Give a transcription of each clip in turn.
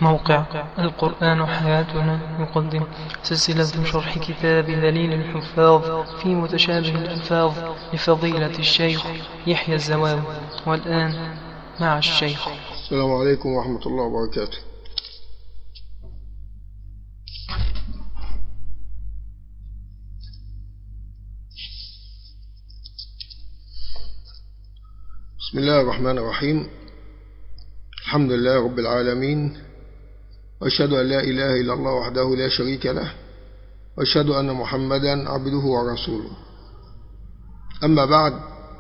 موقع القرآن حياتنا يقدم سلسلة شرح كتاب دليل الحفاظ في متشابه الألفاظ لفضيلة الشيخ يحيى الزواوي والآن مع الشيخ السلام عليكم ورحمة الله وبركاته بسم الله الرحمن الرحيم الحمد لله رب العالمين وأشهد أن لا إله إلا الله وحده لا شريك له وأشهد أن محمدا عبده ورسوله أما بعد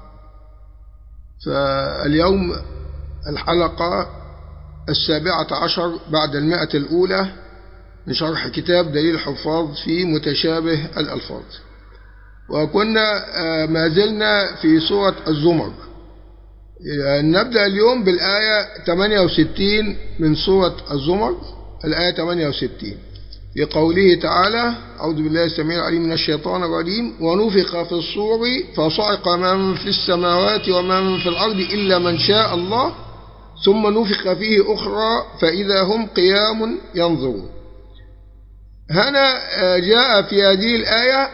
فاليوم الحلقة السابعة عشر بعد المائة الأولى من شرح كتاب دليل الحفاظ في متشابه الألفاظ وكنا ما زلنا في سورة الزمر نبدأ اليوم بالآية 68 من سورة الزمر الآية 68 في قوله تعالى أعوذ بالله السميع العليم من الشيطان الرجيم ونفخ في الصور فصعق من في السماوات ومن في الأرض إلا من شاء الله ثم نفخ فيه أخرى فإذا هم قيام ينظرون هنا جاء في هذه الآية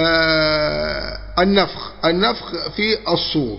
النفخ النفخ في الصور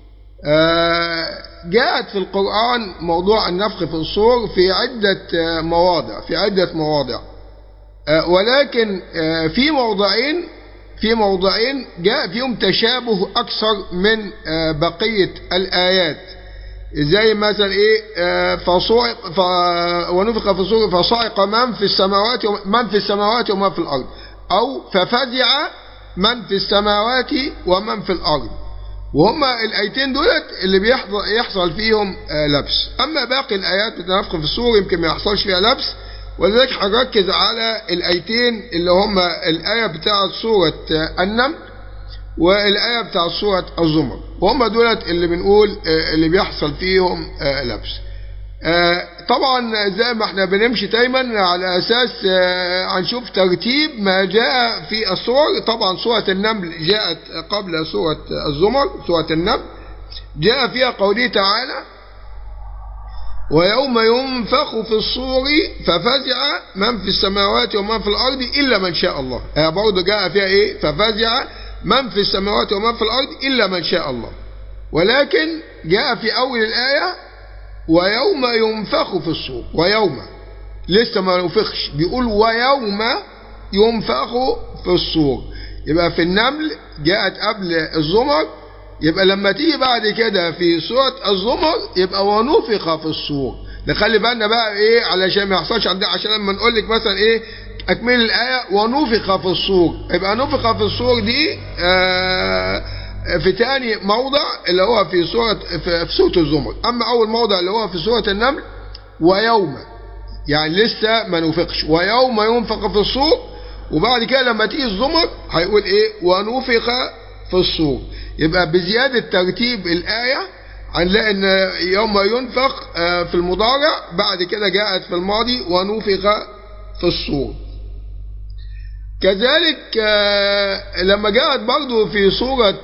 جاءت في القرآن موضوع النفخ في الصور في عدة مواضع في عدة مواضع ولكن في موضعين في موضعين جاء فيهم تشابه أكثر من بقية الآيات زي مثلا ايه فصعق ف... ونفخ في الصور فصعق من في السماوات من في السماوات ومن في الأرض أو ففزع من في السماوات ومن في الأرض وهما الايتين دولت اللي بيحصل يحصل فيهم لبس اما باقي الايات بتنفخ في الصور يمكن ما يحصلش فيها لبس ولذلك هنركز على الايتين اللي هما الايه بتاعه سوره النمل والايه بتاعه سوره الزمر وهم دولت اللي بنقول اللي بيحصل فيهم لبس طبعا زي ما احنا بنمشي دايما على اساس هنشوف ترتيب ما جاء في الصور طبعا سورة النمل جاءت قبل سورة الزمر سورة النمل جاء فيها قوله تعالى ويوم ينفخ في الصور ففزع من في السماوات ومن في الارض الا من شاء الله برضه جاء فيها ايه ففزع من في السماوات ومن في الارض الا من شاء الله ولكن جاء في اول الايه ويوم ينفخ في الصور ويوم لسه ما نفخش بيقول ويوم ينفخ في الصور يبقى في النمل جاءت قبل الزمر يبقى لما تيجي بعد كده في سورة الزمر يبقى ونفخ في الصور نخلي بالنا بقى ايه علشان ما يحصلش عندنا عشان لما نقول لك مثلا ايه اكمل الايه ونفخ في الصور يبقى نفخ في الصور دي آه في تاني موضع اللي هو في سورة في سورة الزمر أما أول موضع اللي هو في سورة النمل ويوم يعني لسه ما نفخش ويوم ينفخ في الصور وبعد كده لما تيجي الزمر هيقول إيه ونفخ في الصور يبقى بزيادة ترتيب الآية هنلاقي إن يوم ينفخ في المضارع بعد كده جاءت في الماضي ونفخ في الصور كذلك لما جاءت برضو في سورة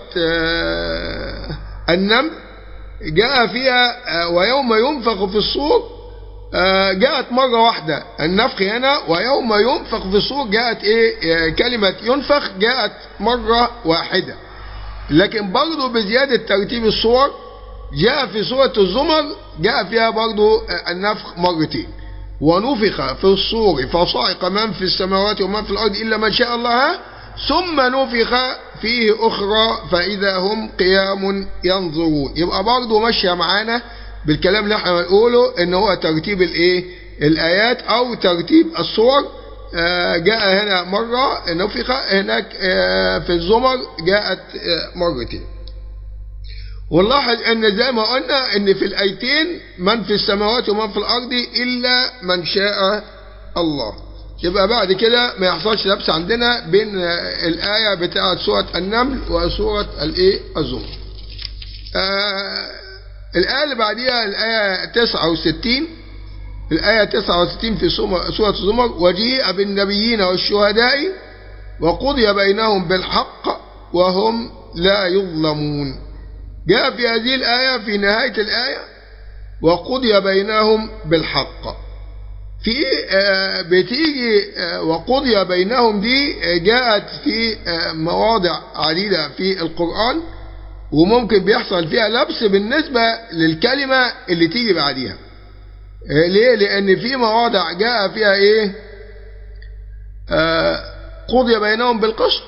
النمل جاء فيها ويوم ينفخ في الصور جاءت مرة واحدة النفخ هنا ويوم ينفخ في الصور جاءت ايه كلمة ينفخ جاءت مرة واحدة لكن برضو بزيادة ترتيب الصور جاء في سورة الزمر جاء فيها برضو النفخ مرتين ونفخ في الصور فصعق من في السماوات ومن في الأرض إلا من شاء الله ثم نفخ فيه أخرى فإذا هم قيام ينظرون يبقى برضه ماشية معانا بالكلام اللي احنا بنقوله ان هو ترتيب الايه الآيات أو ترتيب الصور جاء هنا مرة نفخ هناك في الزمر جاءت مرتين ونلاحظ ان زي ما قلنا ان في الايتين من في السماوات ومن في الارض الا من شاء الله يبقى بعد كده ما يحصلش لبس عندنا بين الايه بتاعه سوره النمل وسوره الايه الزمر آه الايه اللي بعديها الايه 69 الايه 69 في سوره الزمر وجيء بالنبيين والشهداء وقضي بينهم بالحق وهم لا يظلمون جاء في هذه الآية في نهاية الآية وقضي بينهم بالحق في آه، بتيجي آه، وقضي بينهم دي آه، جاءت في آه، مواضع عديدة في القرآن وممكن بيحصل فيها لبس بالنسبة للكلمة اللي تيجي بعديها آه، ليه؟ لأن في مواضع جاء فيها إيه؟ آه، قضي بينهم بالقسط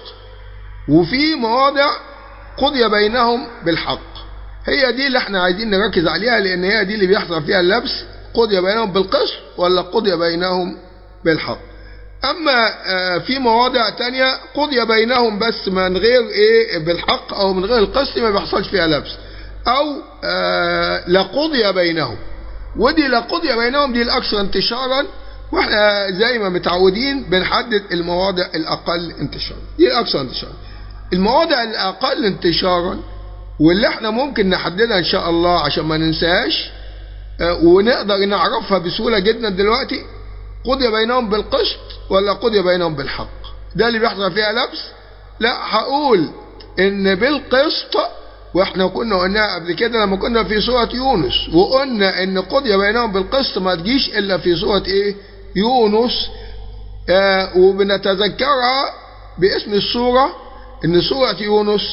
وفي مواضع قضي بينهم بالحق هي دي اللي احنا عايزين نركز عليها لأن هي دي اللي بيحصل فيها اللبس قضي بينهم بالقسط ولا قضي بينهم بالحق أما آه، في مواضع تانية قضي بينهم بس من غير إيه بالحق أو من غير القسط ما بيحصلش فيها لبس أو آه، لقضي بينهم ودي لقضي بينهم دي الأكثر انتشارا واحنا زي ما متعودين بنحدد المواضع الأقل انتشارا دي الأكثر انتشارا المواضع الأقل انتشارا واللي احنا ممكن نحددها إن شاء الله عشان ما ننساهاش آه، ونقدر نعرفها بسهولة جدا دلوقتي قضي بينهم بالقسط ولا قضي بينهم بالحق ده اللي بيحصل فيها لبس لا هقول ان بالقسط واحنا كنا قلناها قبل كده لما كنا في سورة يونس وقلنا ان قضي بينهم بالقسط ما تجيش الا في سورة ايه يونس آه وبنتذكرها باسم السورة ان سورة يونس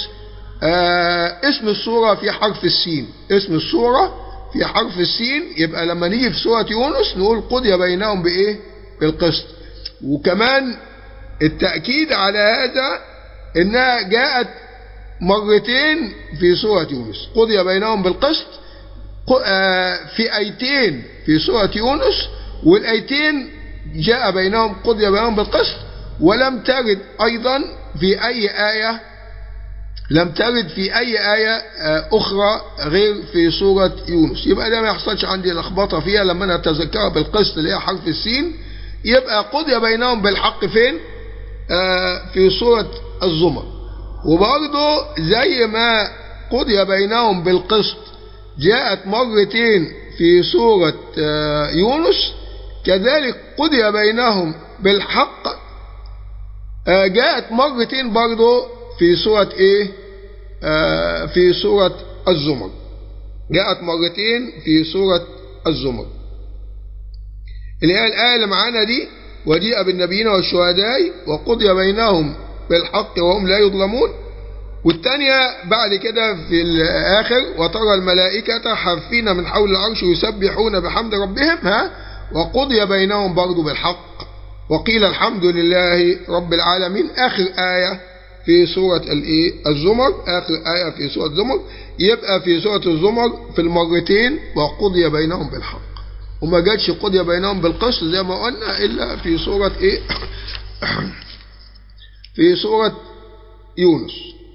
آه اسم السورة في حرف السين اسم السورة في حرف السين يبقى لما نيجي في سورة يونس نقول قضي بينهم بإيه بالقسط وكمان التأكيد على هذا إنها جاءت مرتين في سورة يونس قضي بينهم بالقسط ق- آه، في آيتين في سورة يونس والآيتين جاء بينهم قضي بينهم بالقسط ولم ترد أيضا في أي آية لم ترد في أي آية آه، أخرى غير في سورة يونس يبقى ده ما يحصلش عندي لخبطة فيها لما نتذكرها بالقسط اللي هي حرف السين يبقى قضي بينهم بالحق فين آه، في سورة الزمر وبرضه زي ما قضي بينهم بالقسط جاءت مرتين في سورة آه، يونس كذلك قضي بينهم بالحق آه، جاءت مرتين برضه في سورة ايه آه، في سورة الزمر جاءت مرتين في سورة الزمر اللي هي الآية اللي معانا دي وجيء بالنبيين والشهداء وقضي بينهم بالحق وهم لا يظلمون والثانية بعد كده في الآخر وترى الملائكة حافين من حول العرش يسبحون بحمد ربهم ها وقضي بينهم برضو بالحق وقيل الحمد لله رب العالمين آخر آية في سورة الإيه الزمر آخر آية في سورة الزمر يبقى في سورة الزمر في المرتين وقضي بينهم بالحق وما جاتش قضي بينهم بالقسط زي ما قلنا إلا في سورة إيه في سورة يونس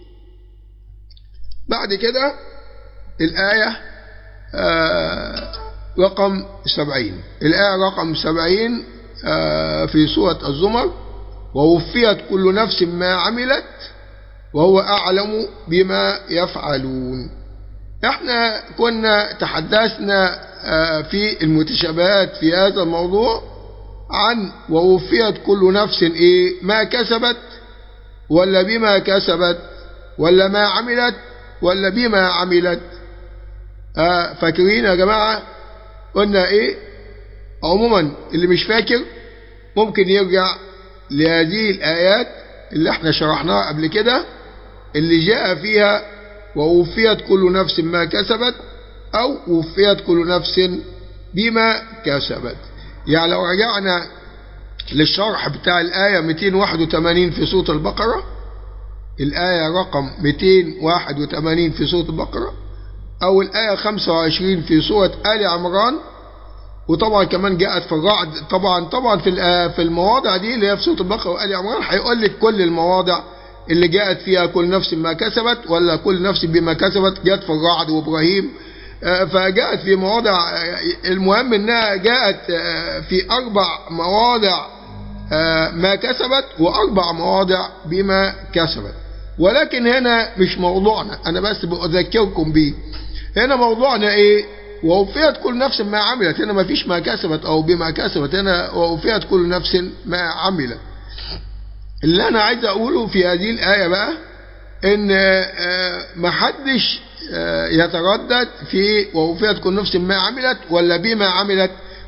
بعد كده الآية آه رقم سبعين الآية رقم سبعين آه في سورة الزمر ووفيت كل نفس ما عملت وهو أعلم بما يفعلون احنا كنا تحدثنا آه في المتشابهات في هذا الموضوع عن ووفيت كل نفس ايه ما كسبت ولا بما كسبت ولا ما عملت ولا بما عملت آه فاكرين يا جماعة قلنا ايه عموما اللي مش فاكر ممكن يرجع لهذه الآيات اللي احنا شرحناها قبل كده اللي جاء فيها ووفيت كل نفس ما كسبت أو وفيت كل نفس بما كسبت يعني لو رجعنا للشرح بتاع الآية 281 في سورة البقرة الآية رقم 281 في سورة البقرة أو الآية 25 في سورة آل عمران وطبعا كمان جاءت في الرعد طبعا طبعا في في المواضع دي اللي هي في سوره البقره وال عمران هيقول لك كل المواضع اللي جاءت فيها كل نفس ما كسبت ولا كل نفس بما كسبت جاءت في الرعد وابراهيم فجاءت في مواضع المهم انها جاءت في اربع مواضع ما كسبت واربع مواضع بما كسبت ولكن هنا مش موضوعنا انا بس بذكركم بيه هنا موضوعنا ايه ووفيت كل نفس ما عملت هنا ما فيش ما كسبت او بما كسبت هنا ووفيت كل نفس ما عملت اللي انا عايز اقوله في هذه الايه بقى ان ما حدش يتردد في ووفيت كل نفس ما عملت ولا بما عملت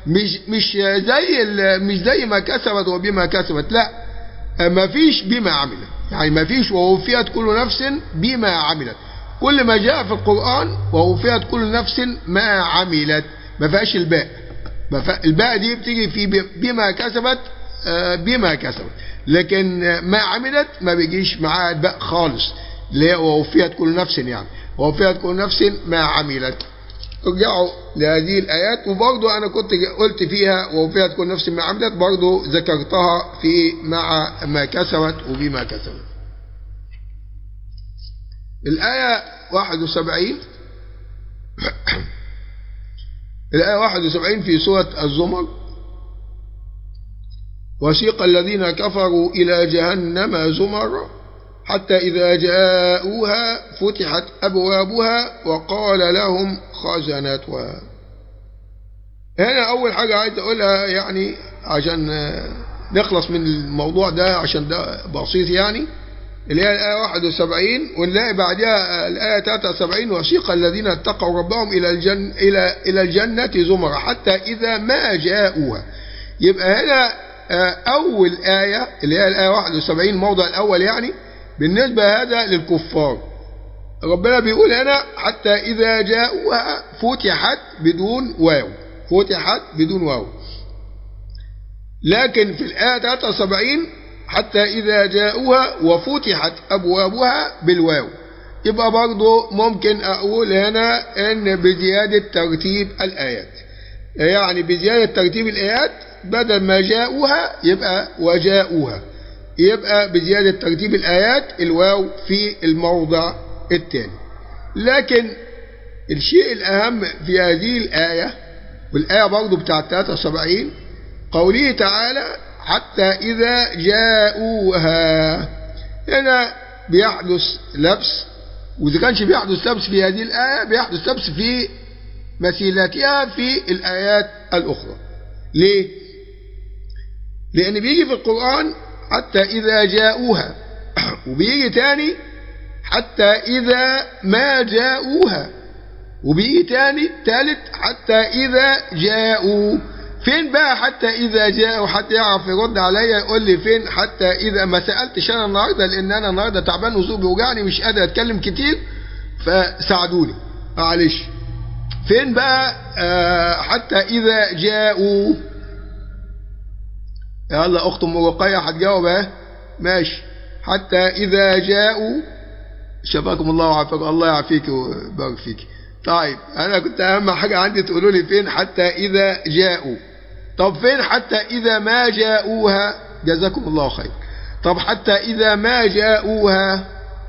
مش مش زي ال- مش زي ما كسبت وبما كسبت لا ما فيش بما عملت يعني ما فيش ووفيت كل نفس بما عملت كل ما جاء في القرآن ووفيت كل نفس ما عملت ما فيهاش الباء ما فيها- الباء دي بتيجي في ب- بما كسبت آه، بما كسبت لكن آه، ما عملت ما بيجيش معاها الباء خالص اللي هي ووفيت كل نفس يعني ووفيت كل نفس ما عملت ارجعوا لهذه الآيات وبرضو أنا كنت قلت فيها ووفيت كل نفس ما عملت برضو ذكرتها في مع ما كسبت وبما كسبت الآية 71 الآية 71 في سورة الزمر وسيق الذين كفروا إلى جهنم زمر حتى إذا جاءوها فتحت أبوابها وقال لهم خزنتها هنا أول حاجة عايز أقولها يعني عشان آه، نخلص من الموضوع ده عشان ده بسيط يعني اللي هي الآية 71 ونلاقي بعدها آه، الآية 73 وسيق الذين اتقوا ربهم إلى الجنة إلى إلى الجنة زمرا حتى إذا ما جاءوها يبقى هنا آه، أول آية اللي هي الآية 71 الموضع الأول يعني بالنسبة هذا للكفار ربنا بيقول هنا حتى إذا جاءوها فتحت بدون واو فتحت بدون واو لكن في الآية 73 حتى إذا جاءوها وفتحت أبوابها بالواو يبقى برضو ممكن أقول هنا إن بزيادة ترتيب الآيات يعني بزيادة ترتيب الآيات بدل ما جاءوها يبقى وجاءوها يبقى بزيادة ترتيب الآيات الواو في الموضع الثاني لكن الشيء الأهم في هذه الآية والآية برضو بتاعت 73 قوله تعالى حتى إذا جاءوها هنا بيحدث لبس وإذا كانش بيحدث لبس في هذه الآية بيحدث لبس في مثيلاتها في الآيات الأخرى ليه؟ لأن بيجي في القرآن حتى إذا جاءوها وبيجي تاني حتى إذا ما جاءوها وبيجي تاني تالت حتى إذا جاءوا فين بقى حتى إذا جاءوا حتى يعرف يرد عليا يقول لي فين حتى إذا ما سألتش أنا النهاردة لأن أنا النهاردة تعبان وزوجي بيوجعني مش قادر أتكلم كتير فساعدوني معلش فين بقى آه حتى إذا جاءوا يلا أخت أم رقية هتجاوب اهي ماشي حتى إذا جاءوا شفاكم الله وعافاكم الله يعافيك ويبارك فيك طيب أنا كنت أهم حاجة عندي تقولوا لي فين حتى إذا جاءوا طب فين حتى إذا ما جاءوها جزاكم الله خير طب حتى إذا ما جاءوها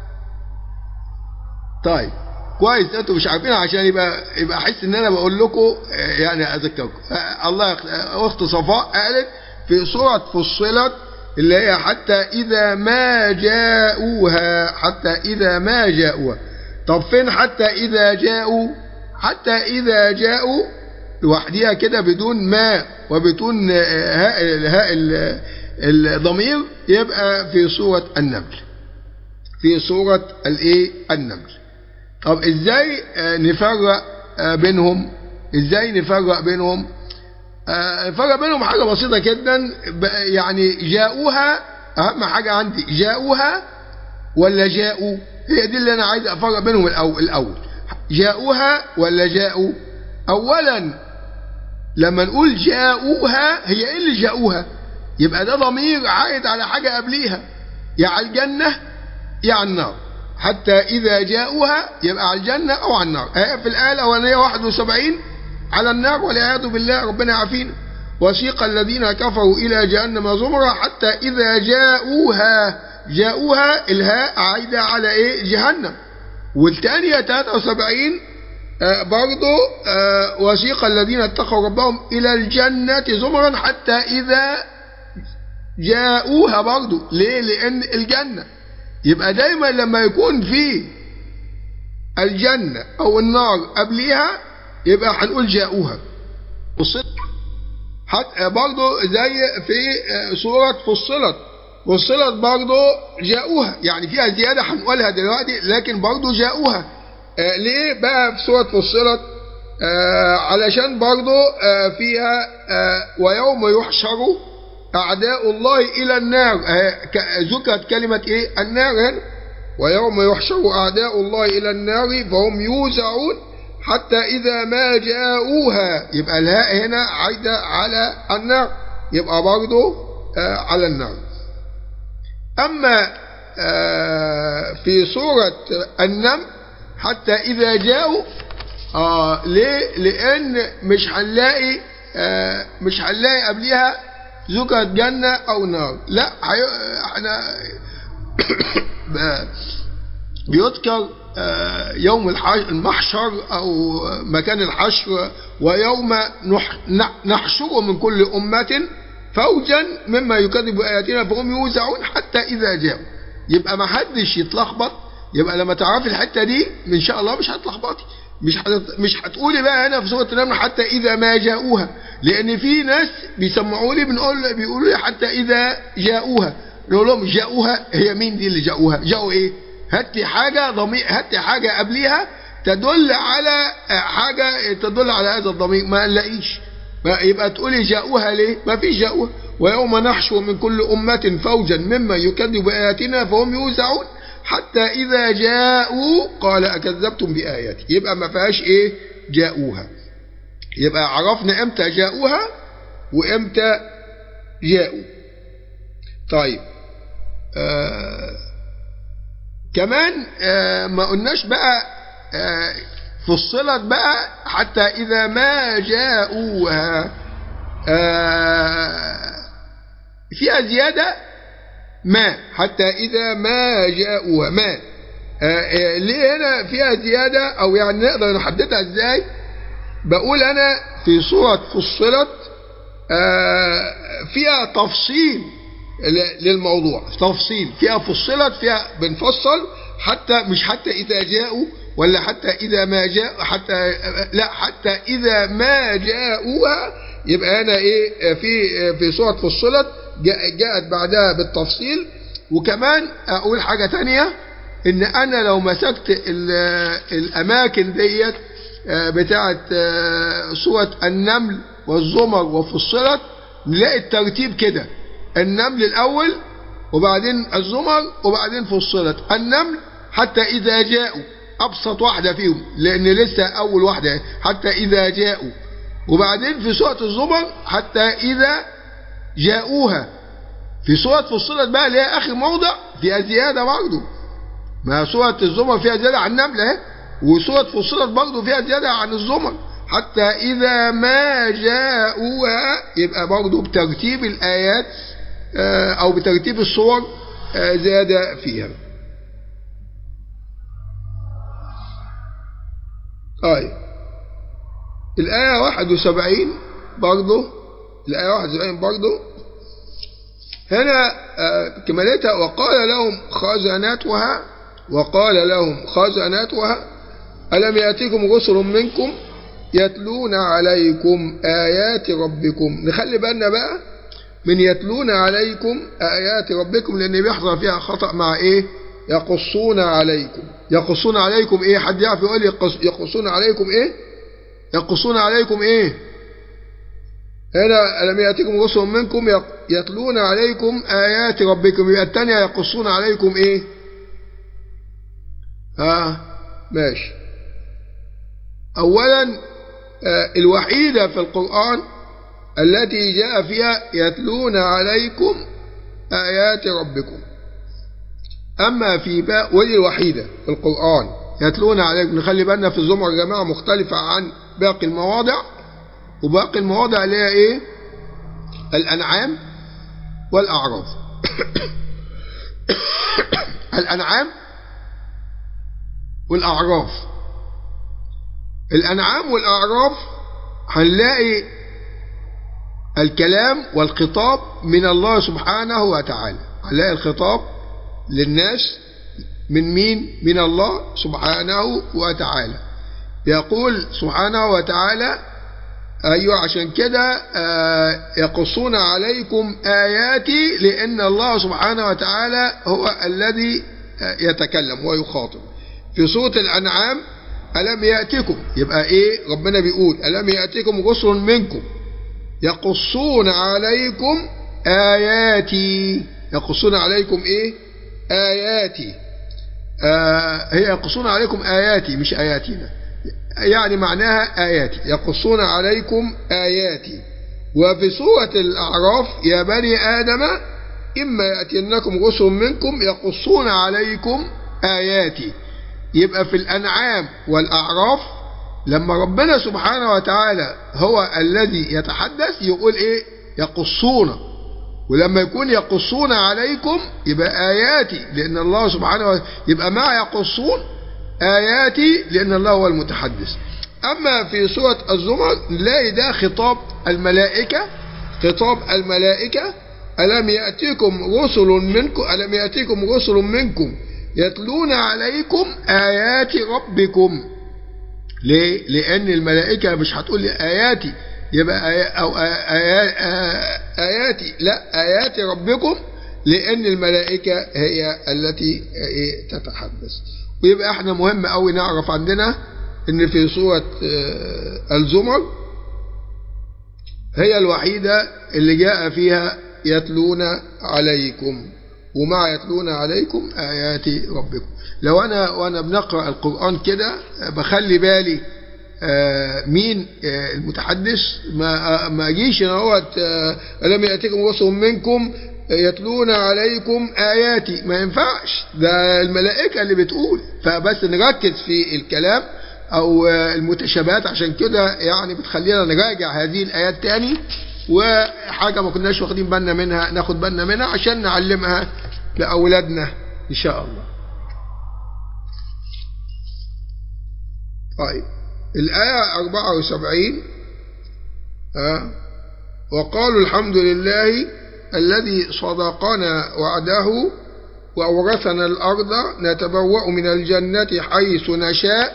طيب كويس انتوا مش عارفين عشان يبقى يبقى احس ان انا بقول لكم يعني اذكركم الله يخ... اخت صفاء قالت في سوره فصلت اللي هي حتى اذا ما جاءوها حتى اذا ما جاءوها طب فين حتى اذا جاءوا حتى اذا جاءوا لوحديها كده بدون ما وبدون هاء الهاء الضمير يبقى في سوره النمل في سوره الايه النمل طب ازاي نفرق بينهم ازاي نفرق بينهم نفرق بينهم حاجة بسيطة جدا يعني جاءوها اهم حاجة عندي جاءوها ولا جاءوا هي دي اللي انا عايز افرق بينهم الاول الاول جاءوها ولا جاءوا اولا لما نقول جاءوها هي ايه اللي جاءوها يبقى ده ضمير عائد على حاجة قبليها يا على الجنة يا على النار حتى إذا جاءوها يبقى على الجنة أو على النار آية في الآية الأولانية 71 على النار والعياذ بالله ربنا يعافينا وسيق الذين كفروا إلى جهنم زمرا حتى إذا جاءوها جاءوها الهاء عايدة على إيه جهنم والثانية 73 آه برضو آه وسيق الذين اتقوا ربهم إلى الجنة زمرا حتى إذا جاءوها برضو ليه لأن الجنة يبقى دايما لما يكون في الجنة أو النار قبليها يبقى هنقول جاءوها حتى برضو زي في سورة فصلت فصلت برضو جاءوها يعني فيها زيادة هنقولها دلوقتي لكن برضو جاءوها ليه بقى في سورة فصلت آه علشان برضو آه فيها آه ويوم يحشر أعداء الله إلى النار آه ك- ذكرت كلمة إيه النار هنا ويوم يحشر أعداء الله إلى النار فهم يوزعون حتى إذا ما جاءوها يبقى الهاء هنا عايدة على النار يبقى برضو آه على النار أما آه في سورة النمل حتى إذا جاءوا آه ليه؟ لأن مش هنلاقي آه مش هنلاقي قبلها ذكرت جنة أو نار لا هي- احنا بيذكر آه، يوم الح- المحشر أو مكان الحشر ويوم نح- نح- نحشر من كل أمة فوجا مما يكذب بآياتنا فهم يوزعون حتى إذا جاءوا يبقى ما حدش يتلخبط يبقى لما تعرفي الحتة دي إن شاء الله مش هتلخبطي مش هت... مش هتقولي بقى هنا في سورة النمل حتى إذا ما جاءوها لأن في ناس بيسمعوا لي بنقول بيقولوا لي حتى إذا جاءوها نقول لهم جاءوها هي مين دي اللي جاءوها جاءوا إيه هاتي حاجة ضمير هاتي حاجة قبليها تدل على حاجة تدل على هذا الضمير ما نلاقيش ما يبقى تقولي جاءوها ليه ما فيش جاءوها ويوم نحشو من كل أمة فوجا مما يكذب بآياتنا فهم يوزعون حتى إذا جاءوا قال أكذبتم بآياتي يبقى ما فيهاش إيه جاءوها يبقى عرفنا إمتى جاءوها وإمتى جاءوا طيب آه كمان آه ما قلناش بقى آه فصلت بقى حتى إذا ما جاءوها آه فيها زيادة ما حتى إذا ما جاءوها ما آه آه ليه هنا فيها زيادة أو يعني نقدر نحددها إزاي بقول أنا في سورة فصلت آه فيها تفصيل للموضوع تفصيل فيها فصلت فيها بنفصل حتى مش حتى إذا جاءوا ولا حتى إذا ما جاء حتى لا حتى إذا ما جاءوها يبقى هنا إيه في في سورة فصلت جاءت بعدها بالتفصيل وكمان أقول حاجة تانية إن أنا لو مسكت الأماكن ديت بتاعت سورة النمل والزمر وفصلت نلاقي الترتيب كده النمل الأول وبعدين الزمر وبعدين فصلت النمل حتى إذا جاءوا أبسط واحدة فيهم لأن لسه أول واحدة حتى إذا جاءوا وبعدين في سورة الزمر حتى إذا جاءوها في سورة فصلت بقى اللي هي آخر موضع فيها زيادة برضه ما سورة الزمر فيها زيادة عن النمل اهي وسورة فصلت برضه فيها زيادة عن الزمر حتى إذا ما جاءوها يبقى برضه بترتيب الآيات أو بترتيب الصور زيادة فيها طيب الآية 71 برضه الآية 71 برضه هنا كمالتها وقال لهم خزناتها وقال لهم خزناتها ألم يأتيكم رسل منكم يتلون عليكم آيات ربكم نخلي بالنا بقى من يتلون عليكم آيات ربكم لأن بيحصل فيها خطأ مع إيه يقصون عليكم يقصون عليكم إيه حد يعرف يقول يقص يقصون عليكم إيه يقصون عليكم إيه هنا ألم يأتيكم رسل منكم يتلون عليكم آيات ربكم يبقى الثانية يقصون عليكم إيه ها آه ماشي أولا آه الوحيدة في القرآن التي جاء فيها يتلون عليكم آيات ربكم أما في باء ودي الوحيدة في القرآن يتلون عليكم نخلي بالنا في الزمر يا جماعة مختلفة عن باقي المواضع وباقي المواضع اللي هي إيه الأنعام والأعراف الأنعام والأعراف الأنعام والأعراف هنلاقي الكلام والخطاب من الله سبحانه وتعالى هنلاقي الخطاب للناس من مين من الله سبحانه وتعالى يقول سبحانه وتعالى أيوة عشان كده يقصون عليكم آياتي لأن الله سبحانه وتعالى هو الذي يتكلم ويخاطب في سورة الأنعام ألم يأتكم يبقى إيه ربنا بيقول ألم يأتكم رسل منكم يقصون عليكم آياتي يقصون عليكم إيه آياتي آه هي يقصون عليكم آياتي مش آياتنا يعني معناها آياتي يقصون عليكم آياتي وفي سورة الأعراف يا بني آدم إما يأتينكم رسل منكم يقصون عليكم آياتي يبقى في الأنعام والأعراف لما ربنا سبحانه وتعالى هو الذي يتحدث يقول إيه يقصون ولما يكون يقصون عليكم يبقى آياتي لأن الله سبحانه وتعالى يبقى ما يقصون آياتي لأن الله هو المتحدث أما في سورة الزمر نلاقي ده خطاب الملائكة خطاب الملائكة ألم يأتيكم رسل منكم ألم يأتيكم رسل منكم يتلون عليكم آيات ربكم ليه؟ لأن الملائكة مش هتقول لي آياتي يبقى آي أو آي آياتي لا آيات ربكم لأن الملائكة هي التي تتحدث ويبقى احنا مهم قوي نعرف عندنا ان في سورة الزمر هي الوحيدة اللي جاء فيها يتلون عليكم ومع يتلون عليكم آيات ربكم لو أنا وأنا بنقرأ القرآن كده بخلي بالي مين المتحدث ما ما اجيش انا اهوت الم ياتيكم رسل منكم يتلون عليكم اياتي ما ينفعش ده الملائكه اللي بتقول فبس نركز في الكلام او المتشابهات عشان كده يعني بتخلينا نراجع هذه الايات تاني وحاجه ما كناش واخدين بالنا منها ناخد بالنا منها عشان نعلمها لاولادنا ان شاء الله طيب الآية 74 آه وقالوا الحمد لله الذي صدقنا وعده وأورثنا الأرض نتبوأ من الجنة حيث نشاء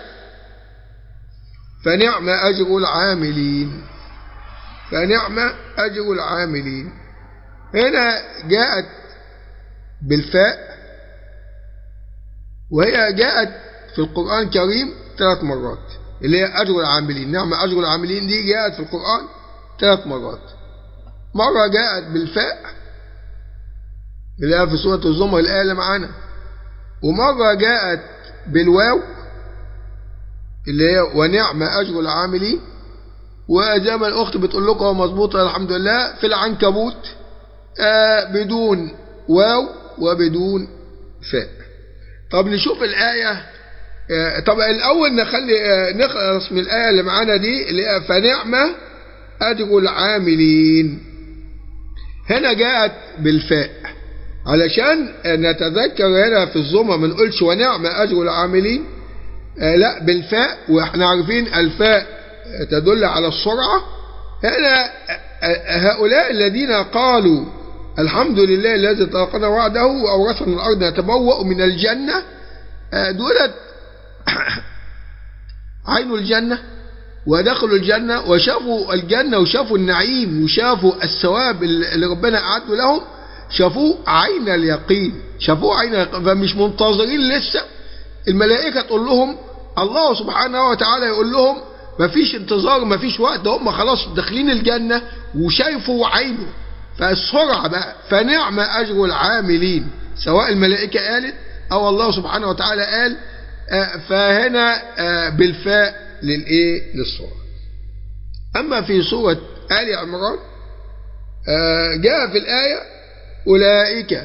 فنعم أجر العاملين فنعم أجر العاملين هنا جاءت بالفاء وهي جاءت في القرآن الكريم ثلاث مرات اللي هي أجر العاملين نعم أجر العاملين دي جاءت في القرآن ثلاث مرات مرة جاءت بالفاء اللي هي في سورة الزمر الآية اللي معانا ومرة جاءت بالواو اللي هي ونعم أجر العاملين وزي ما الأخت بتقول لكم مظبوطة الحمد لله في العنكبوت آه بدون واو وبدون فاء طب نشوف الآية طب الأول نخلي نخلص من الآية اللي معانا دي اللي هي فنعمة أجر العاملين هنا جاءت بالفاء علشان نتذكر هنا في الزمر ما نقولش ونعمة أجر العاملين لا بالفاء واحنا عارفين الفاء تدل على السرعة هنا هؤلاء الذين قالوا الحمد لله الذي طلقنا وعده وأورثنا الأرض نتبوأ من الجنة دولت عينوا الجنة ودخلوا الجنة وشافوا الجنة وشافوا النعيم وشافوا الثواب اللي ربنا أعده لهم شافوه عين اليقين شافوه عين اليقين فمش منتظرين لسه الملائكة تقول لهم الله سبحانه وتعالى يقول لهم مفيش انتظار مفيش وقت ده هم خلاص داخلين الجنة وشايفوا عينه فالسرعة بقى فنعم أجر العاملين سواء الملائكة قالت أو الله سبحانه وتعالى قال فهنا بالفاء للايه للصورة أما في سورة آل عمران جاء في الآية أولئك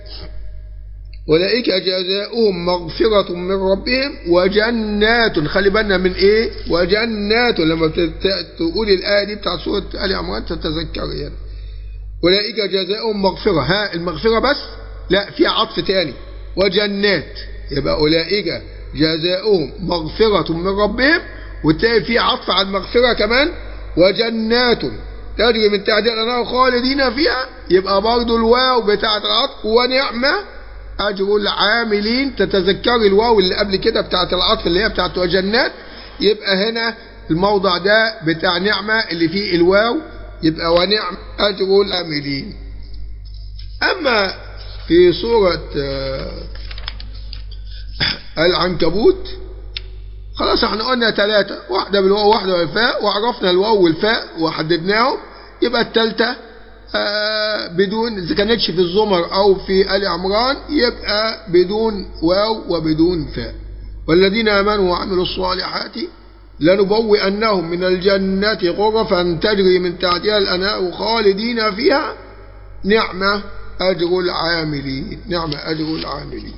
أولئك جزاؤهم مغفرة من ربهم وجنات خلي بالنا من إيه وجنات لما تقول الآية دي بتاعت سورة آل عمران تتذكر يعني أولئك جزاؤهم مغفرة ها المغفرة بس لا في عطف تاني وجنات يبقى أولئك جزاؤهم مغفرة من ربهم وتلاقي في عطف على المغفرة كمان وجنات تجري من تحتها الأنهار خالدين فيها يبقى برضه الواو بتاعة العطف ونعمة أجر العاملين تتذكر الواو اللي قبل كده بتاعة العطف اللي هي بتاعة وجنات يبقى هنا الموضع ده بتاع نعمة اللي فيه الواو يبقى ونعم أجر العاملين أما في سورة العنكبوت خلاص احنا قلنا ثلاثة واحدة بالواو وواحدة بالفاء وعرفنا الواو والفاء وحددناهم يبقى الثالثة آه بدون إذا كانتش في الزمر أو في آل عمران يبقى بدون واو وبدون فاء والذين آمنوا وعملوا الصالحات لنبوئنهم من الجنة غرفا تجري من تحتها الأنهار خالدين فيها نعمة أجر العاملين نعمة أجر العاملين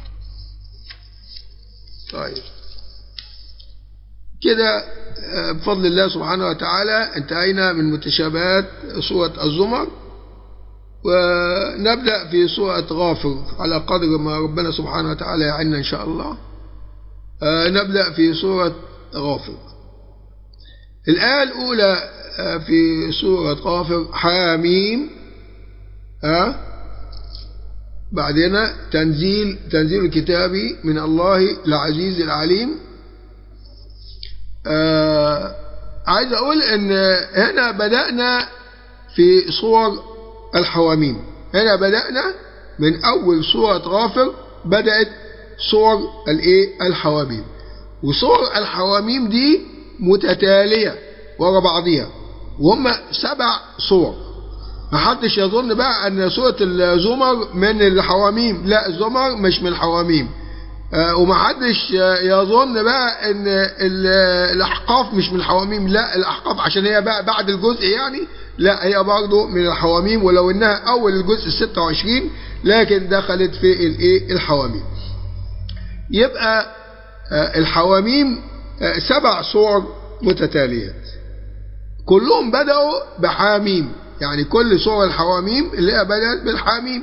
طيب كده بفضل الله سبحانه وتعالى انتهينا من متشابهات سورة الزمر ونبدأ في سورة غافر على قدر ما ربنا سبحانه وتعالى يعيننا إن شاء الله نبدأ في سورة غافر الآية الأولى في سورة غافر حاميم ها بعدين تنزيل تنزيل الكتاب من الله العزيز العليم آه عايز اقول ان هنا بدأنا في صور الحواميم هنا بدأنا من اول سورة غافر بدأت صور الايه الحواميم وصور الحواميم دي متتالية ورا بعضيها وهم سبع صور ما حدش يظن بقى ان سورة الزمر من الحواميم لا الزمر مش من الحواميم آه ومحدش يظن بقى ان الاحقاف مش من الحواميم لا الاحقاف عشان هي بقى بعد الجزء يعني لا هي برضه من الحواميم ولو انها اول الجزء ال 26 لكن دخلت في الايه الحواميم يبقى آه الحواميم آه سبع صور متتالية كلهم بدأوا بحاميم يعني كل صور الحواميم اللي هي بدأت بالحاميم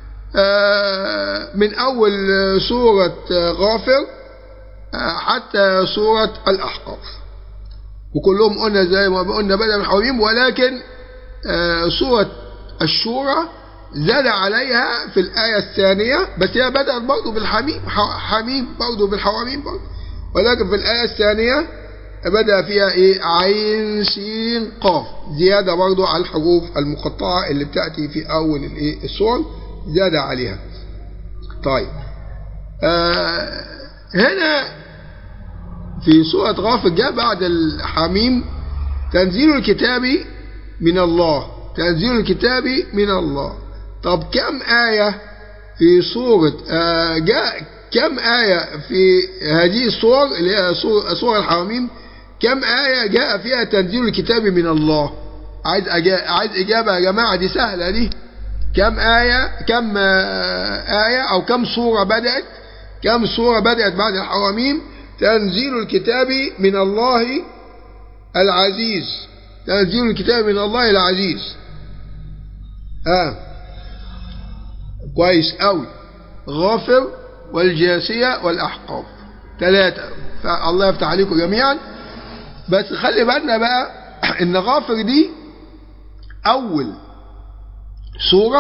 من أول سورة غافر حتى سورة الأحقاف وكلهم قلنا زي ما قلنا بدأ من حواميم ولكن سورة الشورى زاد عليها في الآية الثانية بس هي بدأت برضه بالحميم حميم برضه بالحواميم برضه ولكن في الآية الثانية بدأ فيها إيه عين سين قاف زيادة برضه على الحروف المقطعة اللي بتأتي في أول الإيه السور زاد عليها طيب آه هنا في سورة غافر جاء بعد الحميم تنزيل الكتاب من الله تنزيل الكتاب من الله طب كم آية في سورة آه جاء كم آية في هذه الصور اللي هي سورة الحميم كم آية جاء فيها تنزيل الكتاب من الله عايز عايز إجابة يا جماعة دي سهلة دي كم آية كم آية أو كم سورة بدأت كم سورة بدأت بعد الحواميم تنزيل الكتاب من الله العزيز تنزيل الكتاب من الله العزيز ها آه. كويس قوي غافر والجاسية والأحقاف ثلاثة فالله يفتح عليكم جميعا بس خلي بالنا بقى ان غافر دي أول سورة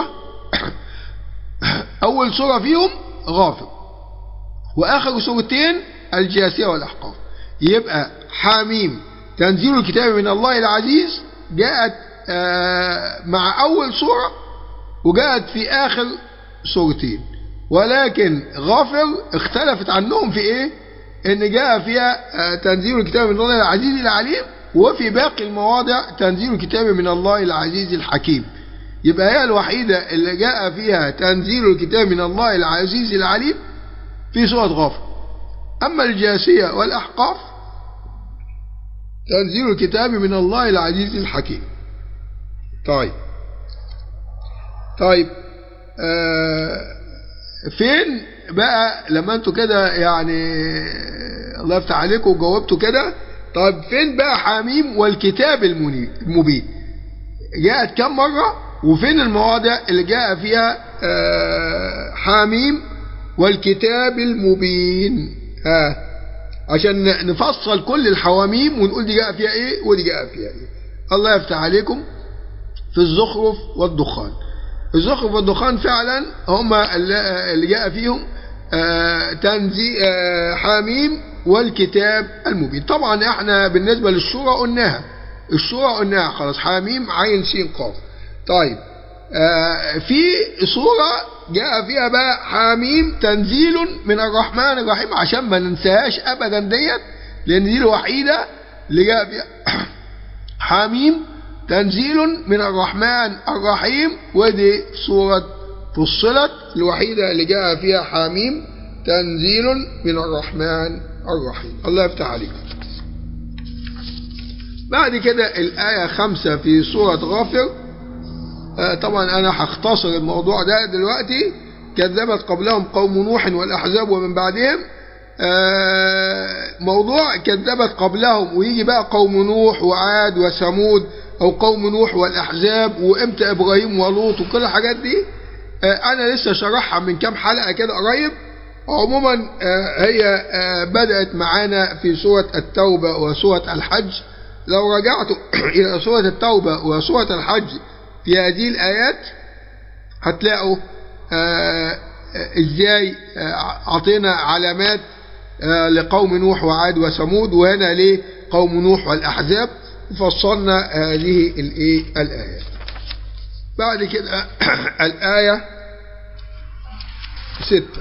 أول سورة فيهم غافر وآخر سورتين الجاسية والأحقاف يبقى حاميم تنزيل الكتاب من الله العزيز جاءت مع أول سورة وجاءت في آخر سورتين ولكن غافر اختلفت عنهم في ايه ان جاء فيها تنزيل الكتاب من الله العزيز العليم وفي باقي المواضع تنزيل الكتاب من الله العزيز الحكيم يبقى هي الوحيدة اللي جاء فيها تنزيل الكتاب من الله العزيز العليم في سورة غافر أما الجاسية والأحقاف تنزيل الكتاب من الله العزيز الحكيم طيب طيب آه فين بقى لما انتوا كده يعني الله يفتح عليكم وجاوبتوا كده طيب فين بقى حميم والكتاب المبين جاءت كم مرة وفين المواضع اللي جاء فيها آه حميم والكتاب المبين ها عشان نفصل كل الحواميم ونقول دي جاء فيها ايه ودي جاء فيها ايه الله يفتح عليكم في الزخرف والدخان الزخرف والدخان فعلا هم اللي جاء فيهم آه تنزي آه حاميم والكتاب المبين طبعا احنا بالنسبة للشورى قلناها الشورى قلناها خلاص حاميم عين سين قاف طيب آه في صورة جاء فيها بقى حاميم تنزيل من الرحمن الرحيم عشان ما ننساهاش ابدا ديت لأن دي الوحيدة اللي جاء فيها حميم تنزيل من الرحمن الرحيم ودي سورة فصلت الوحيدة اللي جاء فيها حميم تنزيل من الرحمن الرحيم الله يفتح عليك بعد كده الآية خمسة في سورة غافر آه طبعا أنا هختصر الموضوع ده دلوقتي كذبت قبلهم قوم نوح والأحزاب ومن بعدهم آه موضوع كذبت قبلهم ويجي بقى قوم نوح وعاد وثمود أو قوم نوح والأحزاب وإمتى إبراهيم ولوط وكل الحاجات دي آه أنا لسه شرحها من كام حلقة كده قريب عموما هي بدأت معانا في سورة التوبة وسورة الحج لو رجعت إلى سورة التوبة وسورة الحج في هذه الآيات هتلاقوا إزاي أعطينا علامات لقوم نوح وعاد وثمود وهنا ليه قوم نوح والأحزاب وفصلنا هذه الإيه الآيات بعد كده الآية ستة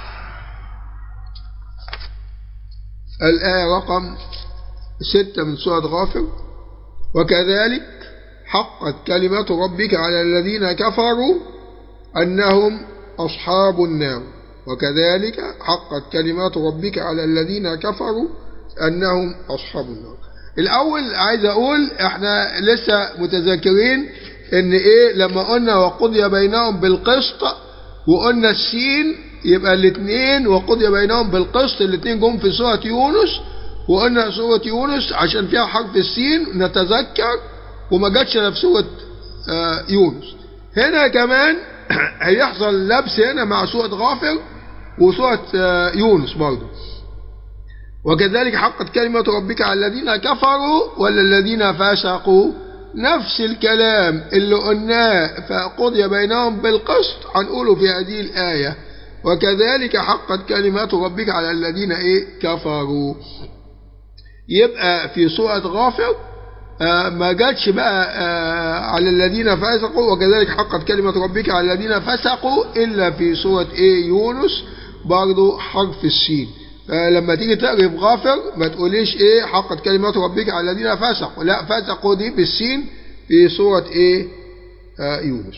الآية رقم ستة من سورة غافر وكذلك حقت كلمة ربك على الذين كفروا أنهم أصحاب النار وكذلك حقت كلمات ربك على الذين كفروا أنهم أصحاب النار الأول عايز أقول إحنا لسه متذكرين إن إيه لما قلنا وقضي بينهم بالقسط وقلنا السين يبقى الاثنين وقضي بينهم بالقسط الاثنين جم في سورة يونس وقلنا سورة يونس عشان فيها حرف السين نتذكر وما جاتش في سورة يونس هنا كمان هيحصل لبس هنا مع سورة غافر وسورة يونس برضه وكذلك حقت كلمة ربك على الذين كفروا ولا الذين فسقوا نفس الكلام اللي قلناه فقضي بينهم بالقسط هنقوله في هذه الآية وكذلك حقت كلمات ربك على الذين ايه كفروا يبقى في سورة غافر آه ما جاتش بقى آه على الذين فسقوا وكذلك حقت كلمة ربك على الذين فسقوا إلا في سورة ايه يونس برضو حرف السين فلما تيجي تقري في غافر ما تقوليش ايه حقت كلمات ربك على الذين فسقوا لا فسقوا دي بالسين في سورة ايه آه يونس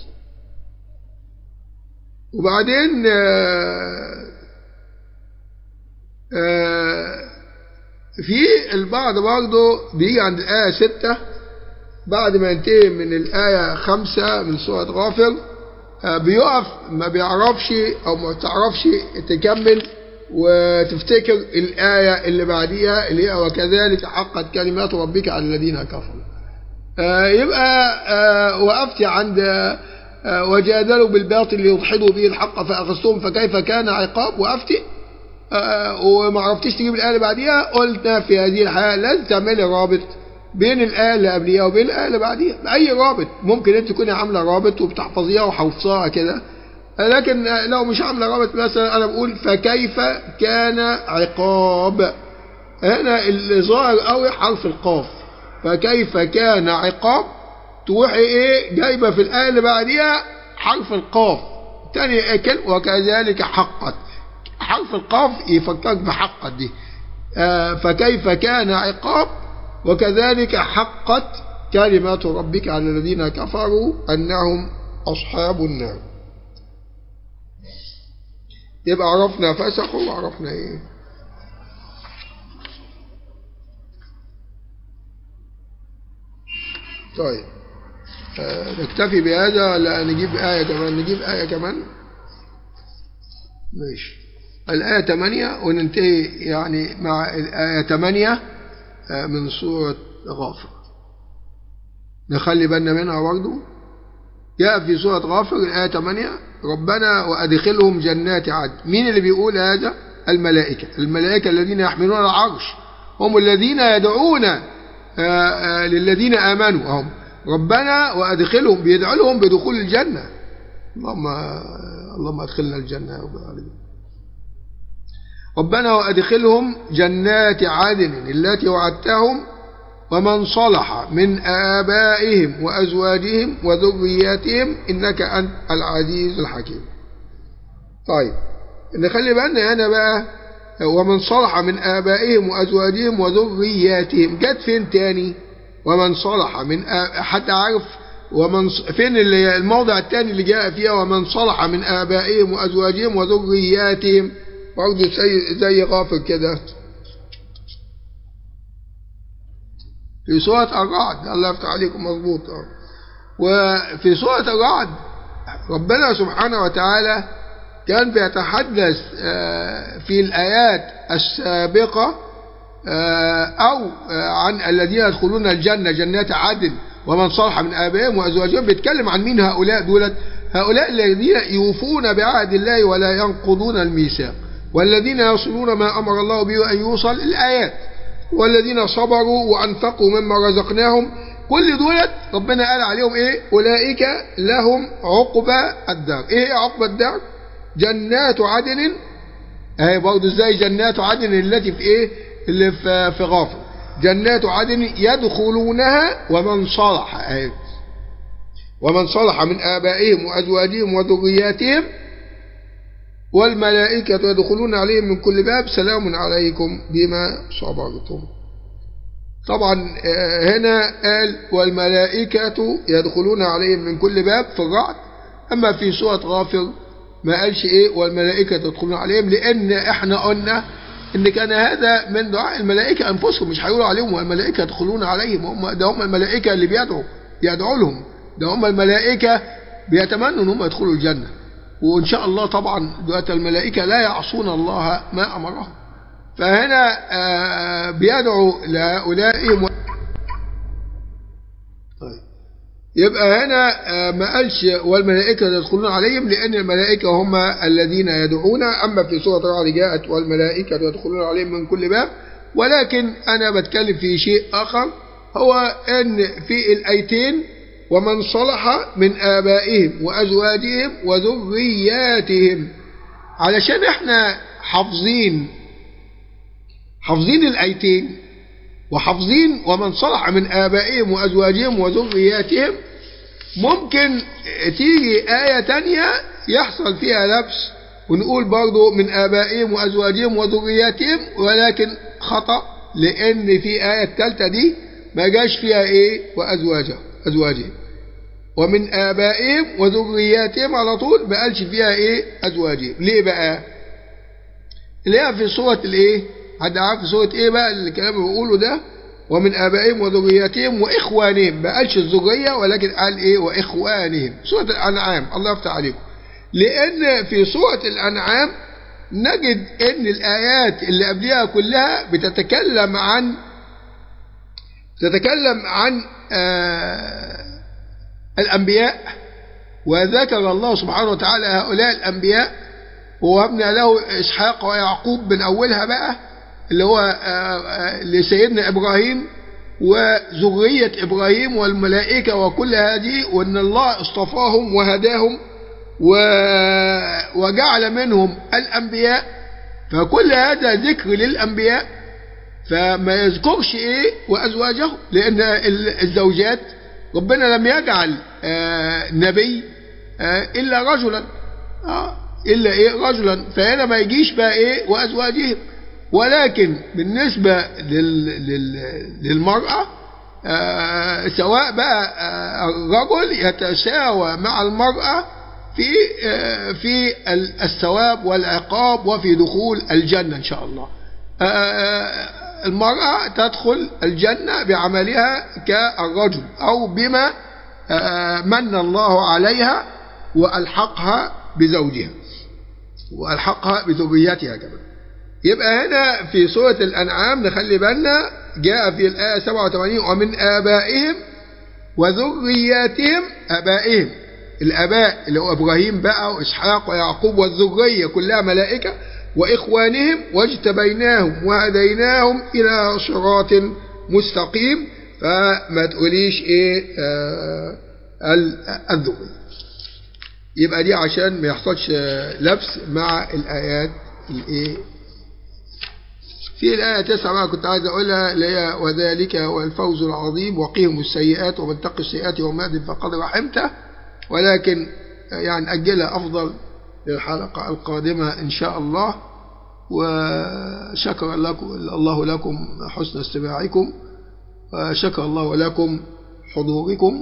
وبعدين في البعض برضه بيجي عند الآية ستة بعد ما ينتهي من الآية خمسة من سورة غافر بيقف ما بيعرفش أو ما تعرفش تكمل وتفتكر الآية اللي بعديها اللي هي وكذلك حقت كلمات ربك على الذين كفروا يبقى وقفت عند وجادلوا بالباطل ليضحدوا به الحق فأخذتهم فكيف كان عقاب وأفتي وما عرفتيش تجيب الآية اللي بعديها قلنا في هذه الحالة لازم تعملي رابط بين الآية اللي قبليها وبين الآية اللي بعديها بأي رابط ممكن أنت تكوني عاملة رابط وبتحفظيها وحافظاها كده لكن لو مش عاملة رابط مثلا أنا بقول فكيف كان عقاب هنا اللي ظاهر قوي حرف القاف فكيف كان عقاب تروحي ايه جايبه في الايه اللي بعديها حرف القاف تاني اكل وكذلك حقت حرف القاف يفكرك بحقت دي آه فكيف كان عقاب وكذلك حقت كلمات ربك على الذين كفروا انهم اصحاب النار يبقى عرفنا فسقوا وعرفنا ايه طيب نكتفي بهذا ولا نجيب آية كمان نجيب آية كمان ماشي الآية 8 وننتهي يعني مع الآية 8 من سورة غافر نخلي بالنا منها برضه جاء في سورة غافر الآية 8 ربنا وأدخلهم جنات عدن مين اللي بيقول هذا الملائكة الملائكة الذين يحملون العرش هم الذين يدعون للذين آمنوا هم ربنا وأدخلهم بيدعو لهم بدخول الجنة اللهم اللهم أدخلنا الجنة يا رب العالمين ربنا وأدخلهم جنات عدن التي وعدتهم ومن صلح من آبائهم وأزواجهم وذرياتهم إنك أنت العزيز الحكيم طيب نخلي بالنا هنا بقى ومن صلح من آبائهم وأزواجهم وذرياتهم جت فين تاني ومن صلح من آ... حتى عارف ومن ص- فين اللي الموضع الثاني اللي جاء فيها ومن صلح من آبائهم وأزواجهم وذرياتهم برضه زي زي غافر كده في سورة الرعد الله يفتح عليكم مظبوط اه. وفي سورة الرعد ربنا سبحانه وتعالى كان بيتحدث آه، في الآيات السابقة آه، أو آه، عن الذين يدخلون الجنة جنات عدن ومن صلح من آبائهم وأزواجهم بيتكلم عن مين هؤلاء دولت هؤلاء الذين يوفون بعهد الله ولا ينقضون الميثاق والذين يصلون ما أمر الله به أن يوصل الآيات والذين صبروا وأنفقوا مما رزقناهم كل دولت ربنا قال عليهم إيه أولئك لهم عقبى الدار إيه هي عقبى الدار جنات عدن اهي برضه ازاي جنات عدن التي في ايه اللي في في غافر جنات عدن يدخلونها ومن صلح اهي ومن صلح من آبائهم وأزواجهم وذرياتهم والملائكة يدخلون عليهم من كل باب سلام عليكم بما صبرتم طبعا آه، هنا قال والملائكة يدخلون عليهم من كل باب في الرعد أما في سورة غافر ما قالش إيه والملائكة يدخلون عليهم لأن إحنا قلنا إن كان هذا من دعاء الملائكة أنفسهم مش هيقولوا عليهم والملائكة يدخلون عليهم هم ده هم الملائكة اللي بيدعوا يدعوا لهم ده هم الملائكة بيتمنوا إن هم يدخلوا الجنة وإن شاء الله طبعا دلوقتي الملائكة لا يعصون الله ما أمرهم فهنا آه، بيدعو لهؤلاء م- طيب يبقى هنا آه، ما قالش والملائكة يدخلون عليهم لأن الملائكة هم الذين يدعون أما في سورة الرعد جاءت والملائكة يدخلون عليهم من كل باب ولكن أنا بتكلم في شيء آخر هو أن في الآيتين ومن صلح من آبائهم وأزواجهم وذرياتهم علشان احنا حافظين حافظين الآيتين وحافظين ومن صلح من آبائهم وأزواجهم وذرياتهم ممكن تيجي آية تانية يحصل فيها لبس ونقول برضو من آبائهم وأزواجهم وذرياتهم ولكن خطأ لأن في آية التالتة دي ما جاش فيها إيه وأزواجهم أزواجهم ومن آبائهم وذرياتهم على طول ما قالش فيها إيه أزواجهم ليه بقى اللي هي في سورة الإيه حد عارف في سورة إيه بقى الكلام اللي بيقوله ده ومن آبائهم وذرياتهم وإخوانهم ما قالش الذرية ولكن قال إيه وإخوانهم سورة الأنعام الله يفتح عليكم لأن في سورة الأنعام نجد أن الآيات اللي قبلها كلها بتتكلم عن تتكلم عن آه الأنبياء وذكر الله سبحانه وتعالى هؤلاء الأنبياء ووهبنا له إسحاق ويعقوب من أولها بقى اللي هو آه، آه، لسيدنا إبراهيم وذرية إبراهيم والملائكة وكل هذه وأن الله اصطفاهم وهداهم و- وجعل منهم الأنبياء فكل هذا ذكر للأنبياء فما يذكرش إيه وأزواجهم لأن ال- الزوجات ربنا لم يجعل آه، نبي آه، إلا رجلا آه، إلا إيه رجلا فهنا ما يجيش بقى إيه وأزواجهم ولكن بالنسبة لل لل للمرأة آه، سواء بقى آه، الرجل يتساوى مع المرأة في آه، في ال- الثواب والعقاب وفي دخول الجنة إن شاء الله آه، المرأة تدخل الجنة بعملها كالرجل أو بما آه، من الله عليها وألحقها بزوجها وألحقها بذريتها كمان يبقى هنا في سورة الأنعام نخلي بالنا جاء في الآية 87 ومن آبائهم وذرياتهم آبائهم الآباء اللي هو إبراهيم بقى وإسحاق ويعقوب والذرية كلها ملائكة وإخوانهم واجتبيناهم وهديناهم إلى صراط مستقيم فما تقوليش إيه آه ال- الذرية يبقى دي عشان ما يحصلش آه، لبس مع الآيات الإيه في الآية 9 بقى كنت عايز أقولها اللي هي وذلك هو الفوز العظيم وقيهم السيئات ومن تقي السيئات يوم يأذن فقد رحمته ولكن يعني أجلها أفضل للحلقة القادمة إن شاء الله وشكر لكم الله لكم حسن استماعكم وشكر الله لكم حضوركم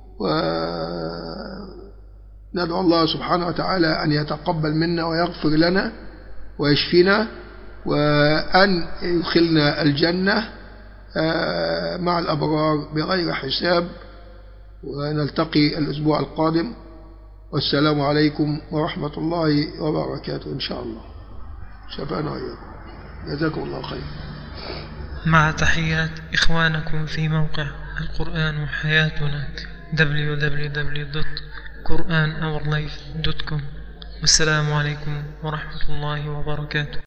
وندعو الله سبحانه وتعالى أن يتقبل منا ويغفر لنا ويشفينا وأن يدخلنا الجنة مع الأبرار بغير حساب ونلتقي الأسبوع القادم والسلام عليكم ورحمة الله وبركاته إن شاء الله شفانا وإياكم جزاكم الله خير مع تحيات إخوانكم في موقع القرآن حياتنا www.quranourlife.com والسلام عليكم ورحمة الله وبركاته